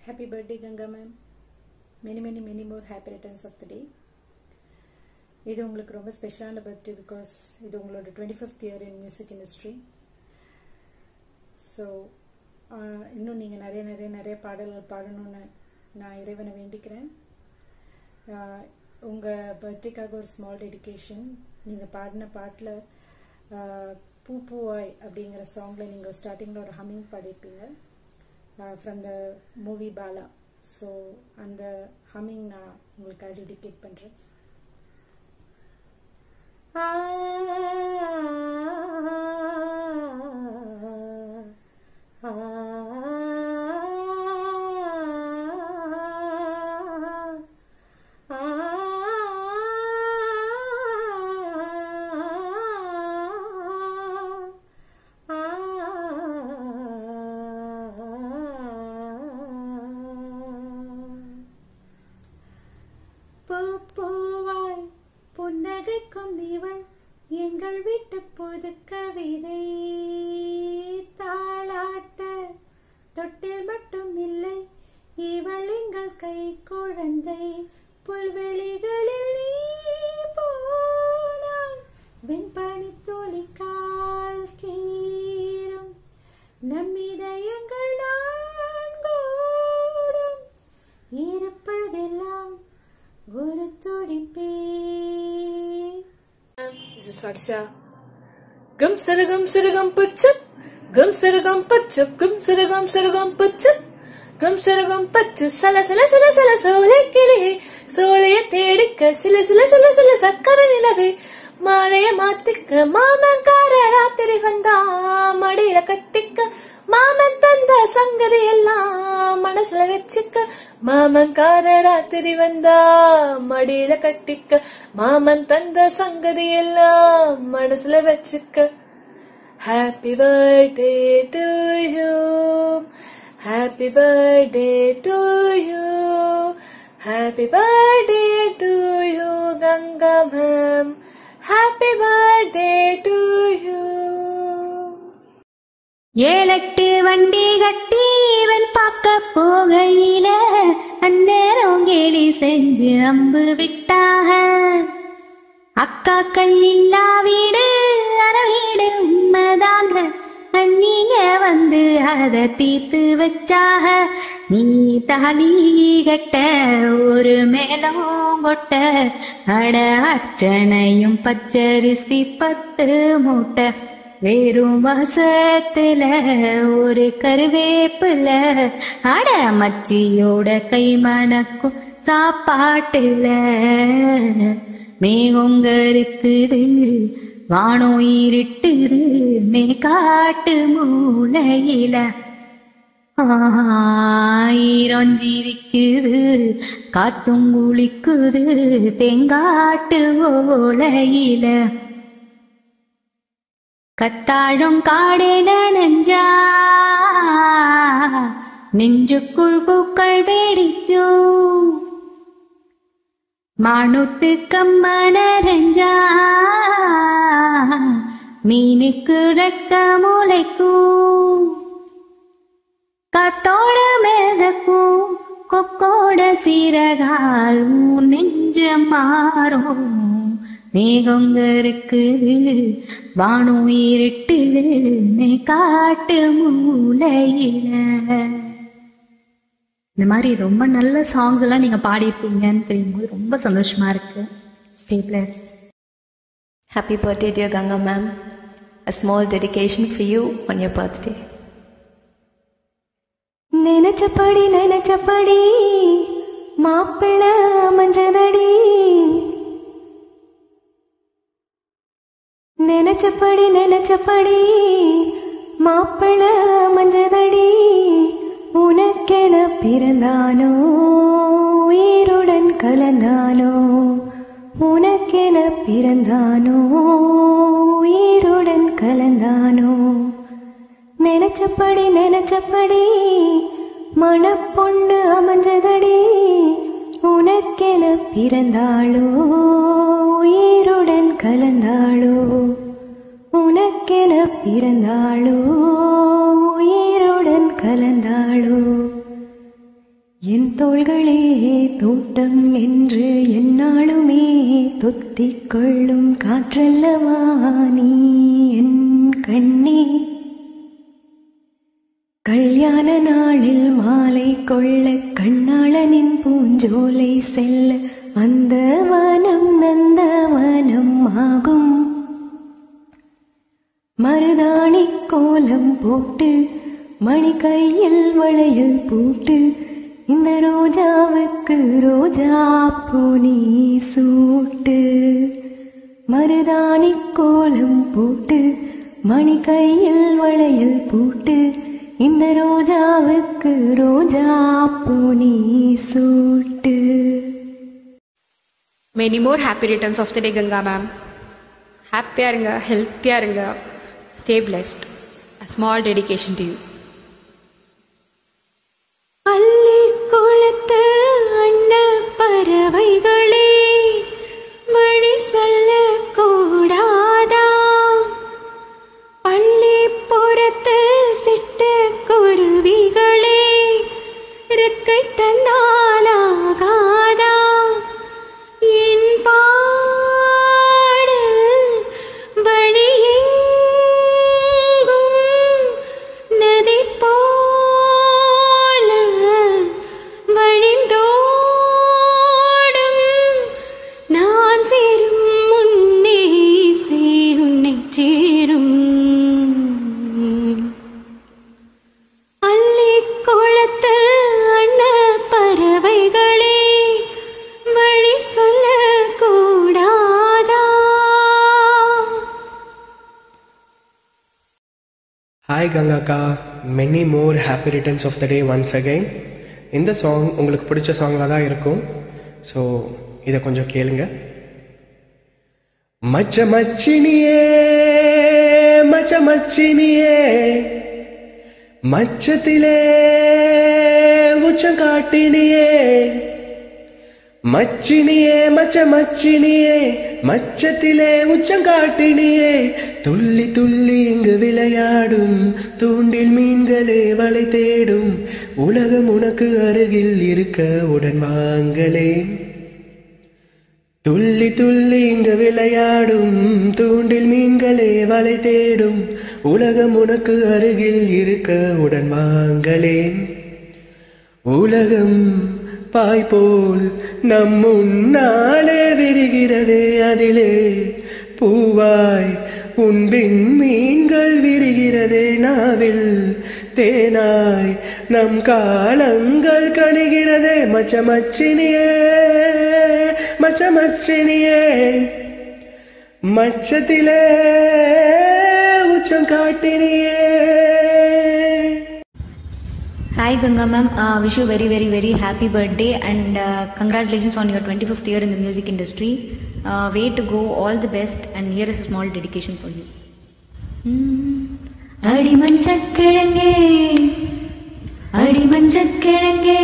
Happy birthday, Ganga ma'am. Many, many, many more happy returns of the day. இது உங்களுக்கு ரொம்ப ஸ்பெஷலான birthday because இது உங்களோட twenty fifth year in music industry so இன்னும் நீங்கள் நிறைய நிறைய நிறைய பாடல்கள் பாடணும்னு நான் இறைவனை வேண்டிக்கிறேன் உங்கள் பர்த்டேக்காக ஒரு ஸ்மால் டெடிக்கேஷன் நீங்கள் பாடின பாட்டில் பூ பூவாய் அப்படிங்கிற சாங்கில் நீங்கள் ஸ்டார்டிங்கில் ஒரு ஹம்மிங் பாடியிருப்பீங்க from the movie Bala so அந்த ஹம்மிங் நான் உங்களுக்காக டெடிகேட் பண்ணுறேன் பூவாய் புன்னகைக்கும் இவள் எங்கள் வீட்டு புது கவிதை தாளாட்ட தொட்டில் மட்டும் இல்லை இவள் எங்கள் கை குழந்தை புல்வெளிகளில் நீ போனாய் வெண்பனி துளிக்கால் கீரும் நம்மிதயங்கள் நான்கோடும் இருப்பதெல்லாம் ஒரு துடிப்பே This is Varsha. Gum saragam saragam pachap. Gum saragam pachap. Gum saragam saragam pachap. Gum saragam pachap. Sala sala sala sala சோலை கிளியே சோலைய தேடிக்க சில சில சில சில சக்கர நிலவே மாலைய மாத்திக்க மாமன் கார ராத்திரி வந்தா மடியில கட்டிக்க மாமன் தந்த சங்கதி எல்லாம் மனசுல வச்சுக்க மாமன் கார ராத்திரி வந்தா மடியில கட்டிக்க மாமன் தந்த சங்கதி எல்லாம் மனசுல வச்சுக்க happy birthday to you happy birthday to you happy birthday to you Ganga ma'am happy birthday to you ஏழெட்டு வண்டி கட்டி இவன் பார்க்க போகையில அந்நேரம் கேலி செஞ்சு அம்பு விட்டாக அக்கா கையில்லா வீடு அற வீடு உண்மைதாங்க நீங்க வந்து அத தீர்த்து வச்சாக நீ தாலி கட்ட ஒரு மேலம் கொட்ட அட அர்ச்சனையும் பச்சரிசி பத்து மூட்டை வெறும் வாசத்துல ஒரு கருவேப்பில அட மச்சியோட கை மணக்கும் சாப்பாட்டுல மேகொங்கருக்குது வானம் இருட்டுது மே காட்டு மூளையில ஆயிரம் ஜிரிக்குது காத்தும் குளிக்குது தெங்காட்டு ஓலையில கத்தாழும் காடென நெஞ்சா நெஞ்சுக்குள் பூக்கள் வேடிக்கும் மானுத்து கம்மனரஞ்சா மீனுக்கு ரெக்க முளைக்கும் காத்தோட மேதக்கும் கொக்கோட சீரகால் உன் நெஞ்ச மாறும் மேகங்க இருக்குது வானம் இருட்டுது மே காட்டு மூலையில இந்த மாதிரி ரொம்ப நல்ல சாங்ஸ் எல்லாம் நீங்க பாடியிருப்பீங்கன்னு தெரியும்போது ரொம்ப சந்தோஷமா இருக்கு stay blessed Happy birthday, dear Ganga ma'am. A small dedication for you on your birthday. நினைச்சபடி நினைச்சபடி மாப்பிள்ள மஞ்சதடி நினைச்சபடி நினைச்சபடி மாப்பிள்ள மஞ்சதடி உனக்கென பிறந்தானோ உயிருடன் கலந்தானோ உனக்கென பிறந்தானோ உயிருடன் கலந்தானோ நினைச்சபடி நினைச்சபடி மணப்பொண்ணு அமைஞ்சதடி உனக்கென பிறந்தாளோ உயிருடன் கலந்தாளோ உனக்கென பிறந்தாளோ உயிருடன் கலந்தாளோ என் தோள்களே தோட்டம் என்று எந்நாளுமே தொத்திக் கொள்ளும் காற்றல்லவா நீ என் கண்ணே கல்யாண நாளில் மாலை கொள்ள கண்ணாளனின் பூஞ்சோலை செல்ல அந்த வனம் நந்தவனம் ஆகும் மருதாணி கோலம் போட்டு மணி கையில் வளையல் பூட்டு இந்த ரோஜாவுக்கு ரோஜா பூனி சூட்டு மருதாணி கோலம் போட்டு மணி கையில் வளையல் பூட்டு இந்த ரோஜாவுக்கு ரோஜா பூனி சூட்டு many more happy returns of the day Ganga ma'am ஹாப்பியாக இருங்க ஹெல்த்தியாக இருங்க stay blessed a small dedication to you அள்ளி குளத்து அண்ண பறவைகளே வழி சொல்ல கூடாதா பள்ளி புறத்து சிட்டு குருவிகளே இறக்கை தன்னாலாகாதா என் பாடல் வழியெங்கும் நதி போல வழிந்தோடும் நான் சேரும் முன்னே செய் உன்னை சேரும் அள்ளி குளத்து அண்ண பறவைகளே வழி சொல்ல கூடாதா ஹாய் கங்காக்கா many more happy returns of the day once again இந்த சாங் உங்களுக்கு பிடிச்ச சாங்காக தான் இருக்கும் ஸோ இதை கொஞ்சம் கேளுங்க மச்ச மச்சினியே மச்ச மச்சினியே மச்சத்திலே உச்சம் காட்டினியே மச்சினியே மச்ச மச்சினியே மச்சத்திலே உச்சங்காட்டினியே துள்ளி துள்ளி இங்கு விளையாடும் தூண்டில் மீன்களே வலை தேடும் உலகம் உனக்கு அருகில் இருக்க உடன் வாங்களேன் துள்ளி துள்ளி இங்கு விளையாடும் தூண்டில் மீன்களே வலை தேடும் உலகம் உனக்கு அருகில் இருக்க உடன் வாங்களேன் உலகம் பாய் போல் நம் முன்னாலே விரிகிறதே அதிலே பூவாய் உன் மீன்கள் விரிகிறதே நாவில் தேனாய் நம் காலங்கள் கணிகிறதே மச்ச மச்சினியே மச்ச மச்சினியே மச்சத்திலே உச்சம் காட்டினியே Hi Ganga ma'am, uh, wish you very very very happy birthday and uh, congratulations on your 25th year in the music industry. Uh, way to go, all the best and here is a small dedication for you. அடி மஞ்சக்கிழங்கே அடி மஞ்சக்கிழங்கே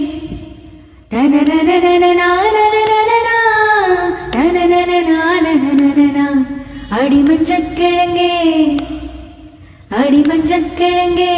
அடி மஞ்சக்கிழங்கே அடி மஞ்சக்கிழங்கே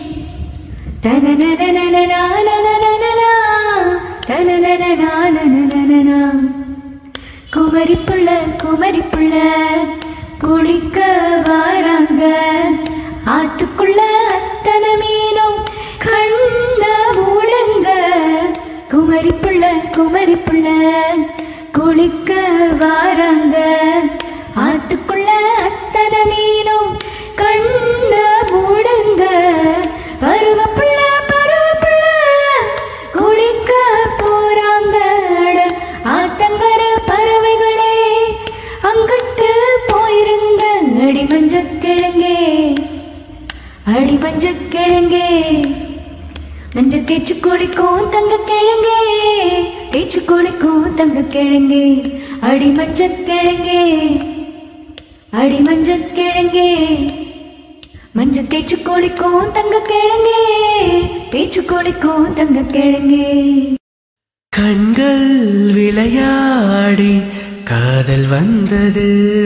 குமரி புள்ள குமரி புள்ள குளிக்க வாராங்க ஆத்துக்குள்ள அத்தனை மீனும் கண்ண மூடுங்க குமரி புள்ள குமரி புள்ள குளிக்க வாராங்க ஆத்துக்குள்ள அத்தனை மீனும் கண்ண மூடுங்க பருவப்புள்ள பருவப்புள்ள குளிக்க போறாங்க அட ஆத்தங்கர பறவைகளே அங்கிட்டு போயிருங்க அடி மஞ்சக்கிழங்கே அடி மஞ்சக்கிழங்கே மஞ்ச தேய்ச்சி குளிக்கும் தங்க கிழங்கே தேய்ச்சி குளிக்கும் தங்க கிழங்கே அடி மஞ்சக்கிழங்கே அடி மஞ்சக்கிழங்கே மஞ்ச தேய்ச்சி குளிக்கும் தங்க கிழங்கே தேய்ச்சி குளிக்கும் தங்க கிழங்கே கண்கள் விளையாடி காதல் வந்தது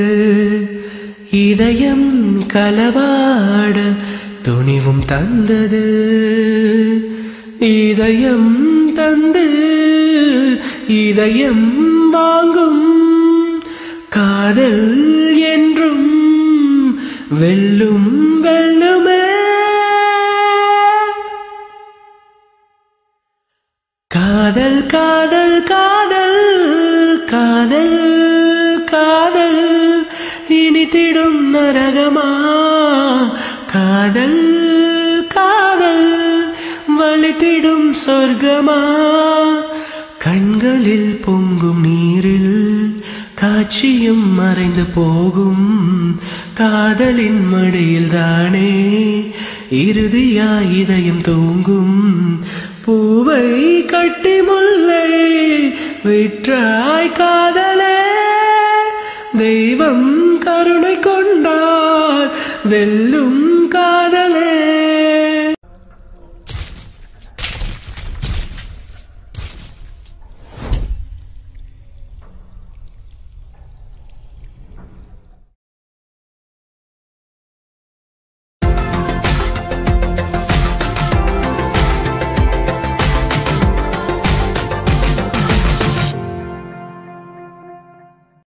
இதயம் களவாட துணிவும் தந்தது இதயம் தந்து இதயம் வாங்கும் காதல் என்றும் வெல்லும் வெல்லுமே காதல் காதல் காதல் காதல் காதல் இனித்திடும் நரகமா காதல் காதல் வலித்திடும் சொர்க்கமா கண்களில் பொங்கும் நீரில் காட்சியும் மறைந்து போகும் காதலின் மடியில் தானே இறுதியா இதயம் தூங்கும் பூவை கட்டி முல்லை விற்றாய் காதலே தெய்வம் கருணை கொண்டால் வெல்லும் காதல்